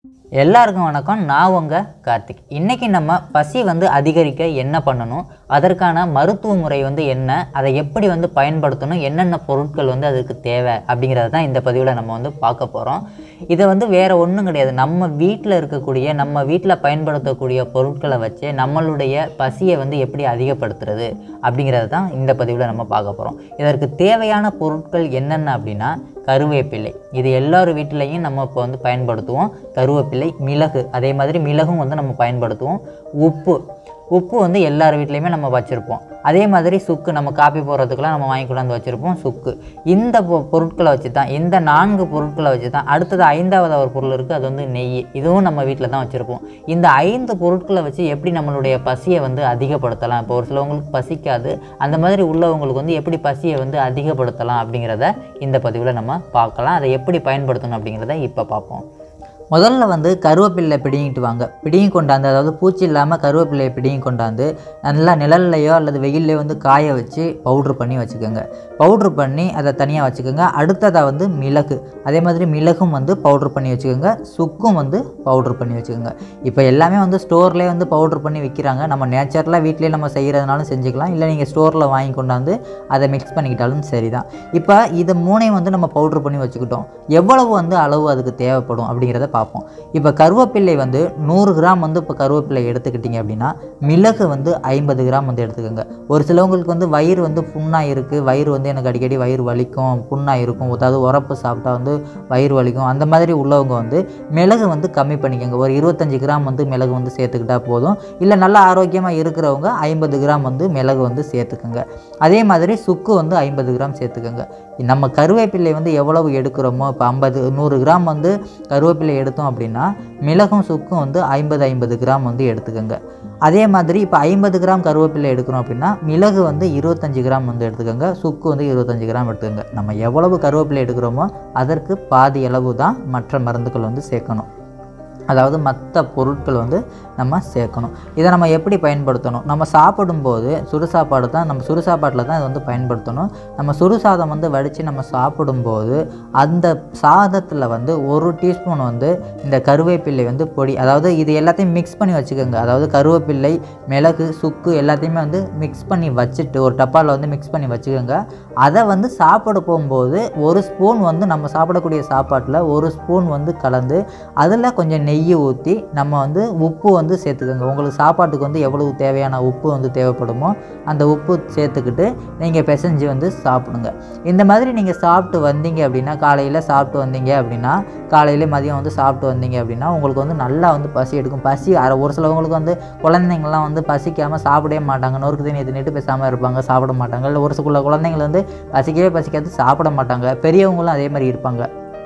எல்லாருக்கும் வணக்கம் நான் உங்கள் கார்த்திக் இன்றைக்கி நம்ம பசி வந்து அதிகரிக்க என்ன பண்ணணும் அதற்கான மருத்துவ முறை வந்து என்ன அதை எப்படி வந்து பயன்படுத்தணும் என்னென்ன பொருட்கள் வந்து அதுக்கு தேவை அப்படிங்கிறத தான் இந்த பதிவில் நம்ம வந்து பார்க்க போகிறோம் இதை வந்து வேறு ஒன்றும் கிடையாது நம்ம வீட்டில் இருக்கக்கூடிய நம்ம வீட்டில் பயன்படுத்தக்கூடிய பொருட்களை வச்சு நம்மளுடைய பசியை வந்து எப்படி அதிகப்படுத்துறது அப்படிங்கிறத தான் இந்த பதிவில் நம்ம பார்க்க போகிறோம் இதற்கு தேவையான பொருட்கள் என்னென்ன அப்படின்னா கருவேப்பிலை இது எல்லார் வீட்டிலையும் நம்ம இப்போ வந்து பயன்படுத்துவோம் கருவேப்பிலை மிளகு அதே மாதிரி மிளகும் வந்து நம்ம பயன்படுத்துவோம் உப்பு உப்பு வந்து எல்லார் வீட்லேயுமே நம்ம வச்சுருப்போம் அதே மாதிரி சுக்கு நம்ம காப்பி போடுறதுக்கெலாம் நம்ம வாங்கி கொண்டாந்து வச்சுருப்போம் சுக்கு இந்த பொ பொருட்களை வச்சு தான் இந்த நான்கு பொருட்களை வச்சு தான் அடுத்தது ஐந்தாவது ஒரு பொருள் இருக்குது அது வந்து நெய் இதுவும் நம்ம வீட்டில் தான் வச்சுருப்போம் இந்த ஐந்து பொருட்களை வச்சு எப்படி நம்மளுடைய பசியை வந்து அதிகப்படுத்தலாம் இப்போ ஒரு சிலவங்களுக்கு பசிக்காது அந்த மாதிரி உள்ளவங்களுக்கு வந்து எப்படி பசியை வந்து அதிகப்படுத்தலாம் அப்படிங்கிறத இந்த பதிவில் நம்ம பார்க்கலாம் அதை எப்படி பயன்படுத்தணும் அப்படிங்கிறத இப்போ பார்ப்போம் முதல்ல வந்து கருவேப்பிலை பிடிங்கிட்டு வாங்க பிடிங்கி கொண்டாந்து அதாவது பூச்சி இல்லாமல் கருவேப்பிலையை பிடிங்கி கொண்டாந்து நல்லா நிழல்லையோ அல்லது வெயில்லையோ வந்து காய வச்சு பவுட்ரு பண்ணி வச்சுக்கோங்க பவுட்ரு பண்ணி அதை தனியாக வச்சுக்கோங்க அடுத்ததாக வந்து மிளகு அதே மாதிரி மிளகும் வந்து பவுட்ரு பண்ணி வச்சுக்கோங்க சுக்கும் வந்து பவுட்ரு பண்ணி வச்சுக்கோங்க இப்போ எல்லாமே வந்து ஸ்டோர்லேயே வந்து பவுட்ரு பண்ணி விற்கிறாங்க நம்ம நேச்சுரலாக வீட்டிலேயே நம்ம செய்கிறதுனாலும் செஞ்சுக்கலாம் இல்லை நீங்கள் ஸ்டோரில் வாங்கி கொண்டாந்து அதை மிக்ஸ் பண்ணிக்கிட்டாலும் சரி தான் இப்போ இது மூணையும் வந்து நம்ம பவுட்ரு பண்ணி வச்சுக்கிட்டோம் எவ்வளவு வந்து அளவு அதுக்கு தேவைப்படும் அப்படிங்கிறத பார்ப்போம் இப்போ கருவேப்பிலை வந்து நூறு கிராம் வந்து இப்போ கருவேப்பிலை எடுத்துக்கிட்டிங்க அப்படின்னா மிளகு வந்து ஐம்பது கிராம் வந்து எடுத்துக்கோங்க ஒரு சிலவங்களுக்கு வந்து வயிறு வந்து புண்ணாக இருக்குது வயிறு வந்து எனக்கு அடிக்கடி வயிறு வலிக்கும் புண்ணாக இருக்கும் அதாவது உரப்பு சாப்பிட்டா வந்து வயிறு வலிக்கும் அந்த மாதிரி உள்ளவங்க வந்து மிளகு வந்து கம்மி பண்ணிக்கோங்க ஒரு இருபத்தஞ்சி கிராம் வந்து மிளகு வந்து சேர்த்துக்கிட்டா போதும் இல்லை நல்லா ஆரோக்கியமாக இருக்கிறவங்க ஐம்பது கிராம் வந்து மிளகு வந்து சேர்த்துக்கோங்க அதே மாதிரி சுக்கு வந்து ஐம்பது கிராம் சேர்த்துக்கோங்க நம்ம கருவேப்பிலை வந்து எவ்வளவு எடுக்கிறோமோ இப்போ ஐம்பது நூறு கிராம் வந்து கருவேப்பிலை எடுத்தோம் அப்படின்னா மிளகும் சுக்கும் வந்து ஐம்பது ஐம்பது கிராம் வந்து எடுத்துக்கோங்க அதே மாதிரி இப்போ ஐம்பது கிராம் கருவேப்பிலை எடுக்கிறோம் அப்படின்னா மிளகு வந்து இருபத்தஞ்சி கிராம் வந்து எடுத்துக்கோங்க சுக்கு வந்து இருபத்தஞ்சி கிராம் எடுத்துக்கோங்க நம்ம எவ்வளவு கருவேப்பிலை எடுக்கிறோமோ அதற்கு பாதி அளவு தான் மற்ற மருந்துகள் வந்து சேர்க்கணும் அதாவது மற்ற பொருட்கள் வந்து நம்ம சேர்க்கணும் இதை நம்ம எப்படி பயன்படுத்தணும் நம்ம சாப்பிடும்போது சுடு சாப்பாடு தான் நம்ம சுடு சாப்பாட்டில் தான் இதை வந்து பயன்படுத்தணும் நம்ம சுடு சாதம் வந்து வடித்து நம்ம சாப்பிடும்போது அந்த சாதத்தில் வந்து ஒரு டீஸ்பூன் வந்து இந்த கருவேப்பிலை வந்து பொடி அதாவது இது எல்லாத்தையும் மிக்ஸ் பண்ணி வச்சுக்கோங்க அதாவது கருவேப்பிலை மிளகு சுக்கு எல்லாத்தையுமே வந்து மிக்ஸ் பண்ணி வச்சுட்டு ஒரு டப்பாவில் வந்து மிக்ஸ் பண்ணி வச்சுக்கோங்க அதை வந்து சாப்பிட போகும்போது ஒரு ஸ்பூன் வந்து நம்ம சாப்பிடக்கூடிய சாப்பாட்டில் ஒரு ஸ்பூன் வந்து கலந்து அதில் கொஞ்சம் நெய் ஊற்றி நம்ம வந்து உப்பு வந்து சேர்த்துக்கோங்க உங்களுக்கு சாப்பாட்டுக்கு வந்து எவ்வளவு தேவையான உப்பு வந்து தேவைப்படுமோ அந்த உப்பு சேர்த்துக்கிட்டு நீங்கள் பிசைஞ்சு வந்து சாப்பிடுங்க இந்த மாதிரி நீங்கள் சாப்பிட்டு வந்தீங்க அப்படின்னா காலையில் சாப்பிட்டு வந்தீங்க அப்படின்னா காலையில் மதியம் வந்து சாப்பிட்டு வந்தீங்க அப்படின்னா உங்களுக்கு வந்து நல்லா வந்து பசி எடுக்கும் பசி அரை ஒரு சிலவங்களுக்கு வந்து குழந்தைங்கள்லாம் வந்து பசிக்காமல் சாப்பிடவே மாட்டாங்க நொறுக்கு தண்ணி எது பேசாமல் இருப்பாங்க சாப்பிட மாட்டாங்க இல்லை ஒரு சில குழந்தைங்கள் வந்து பசிக்கவே பசிக்காது சாப்பிட மாட்டாங்க பெரியவங்களும் அதே மாதிரி இருப்பாங்க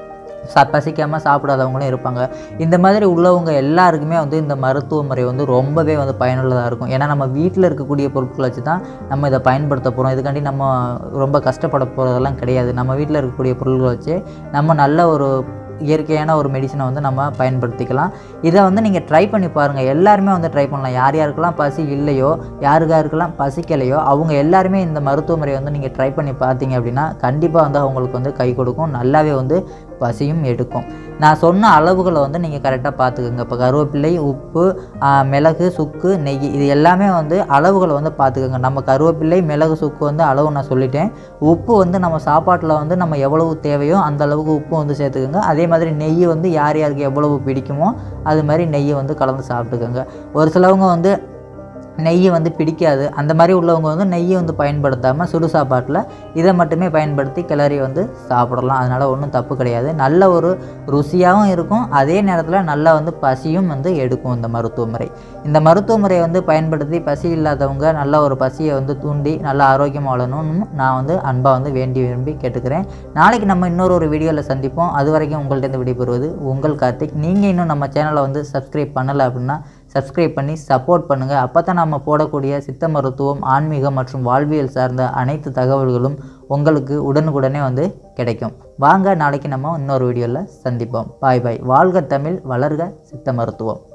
சா பசிக்காமல் சாப்பிடாதவங்களும் இருப்பாங்க இந்த மாதிரி உள்ளவங்க எல்லாருக்குமே வந்து இந்த மருத்துவ முறை வந்து ரொம்பவே வந்து பயனுள்ளதாக இருக்கும் ஏன்னா நம்ம வீட்டில் இருக்கக்கூடிய பொருட்களை வச்சு தான் நம்ம இதை பயன்படுத்த போகிறோம் இதுக்காண்டி நம்ம ரொம்ப கஷ்டப்பட போகிறதெல்லாம் கிடையாது நம்ம வீட்டில் இருக்கக்கூடிய பொருட்களை வச்சு நம்ம நல்ல ஒரு இயற்கையான ஒரு மெடிசனை வந்து நம்ம பயன்படுத்திக்கலாம் இதை வந்து நீங்கள் ட்ரை பண்ணி பாருங்கள் எல்லாருமே வந்து ட்ரை பண்ணலாம் யார் யாருக்கெல்லாம் பசி இல்லையோ யாருக்கு யாருக்கெல்லாம் பசிக்கலையோ அவங்க எல்லாருமே இந்த மருத்துவ முறையை வந்து நீங்கள் ட்ரை பண்ணி பார்த்தீங்க அப்படின்னா கண்டிப்பாக வந்து அவங்களுக்கு வந்து கை கொடுக்கும் நல்லாவே வந்து பசியும் எடுக்கும் நான் சொன்ன அளவுகளை வந்து நீங்கள் கரெக்டாக பார்த்துக்கோங்க இப்போ கருவேப்பிலை உப்பு மிளகு சுக்கு நெய் இது எல்லாமே வந்து அளவுகளை வந்து பார்த்துக்கோங்க நம்ம கருவேப்பிலை மிளகு சுக்கு வந்து அளவு நான் சொல்லிட்டேன் உப்பு வந்து நம்ம சாப்பாட்டில் வந்து நம்ம எவ்வளவு தேவையோ அந்த அளவுக்கு உப்பு வந்து சேர்த்துக்கோங்க அதே மாதிரி நெய் வந்து யார் யாருக்கு எவ்வளவு பிடிக்குமோ அது மாதிரி நெய்யை வந்து கலந்து சாப்பிட்டுக்கோங்க ஒரு சிலவங்க வந்து நெய் வந்து பிடிக்காது அந்த மாதிரி உள்ளவங்க வந்து நெய்யை வந்து பயன்படுத்தாமல் சுடு சாப்பாட்டில் இதை மட்டுமே பயன்படுத்தி கிளறி வந்து சாப்பிடலாம் அதனால் ஒன்றும் தப்பு கிடையாது நல்ல ஒரு ருசியாகவும் இருக்கும் அதே நேரத்தில் நல்லா வந்து பசியும் வந்து எடுக்கும் இந்த மருத்துவ முறை இந்த மருத்துவ முறையை வந்து பயன்படுத்தி பசி இல்லாதவங்க நல்ல ஒரு பசியை வந்து தூண்டி நல்லா ஆரோக்கியமாக வாழணும்னு நான் வந்து அன்பாக வந்து வேண்டி விரும்பி கேட்டுக்கிறேன் நாளைக்கு நம்ம இன்னொரு ஒரு வீடியோவில் சந்திப்போம் அது வரைக்கும் உங்கள்கிட்ட விடைபெறுவது உங்கள் கார்த்திக் நீங்கள் இன்னும் நம்ம சேனலை வந்து சப்ஸ்கிரைப் பண்ணலை அப்படின்னா சப்ஸ்கிரைப் பண்ணி சப்போர்ட் பண்ணுங்கள் அப்போ தான் நம்ம போடக்கூடிய சித்த மருத்துவம் ஆன்மீகம் மற்றும் வாழ்வியல் சார்ந்த அனைத்து தகவல்களும் உங்களுக்கு உடனுக்குடனே வந்து கிடைக்கும் வாங்க நாளைக்கு நம்ம இன்னொரு வீடியோவில் சந்திப்போம் பாய் பாய் வாழ்க தமிழ் வளர்க சித்த மருத்துவம்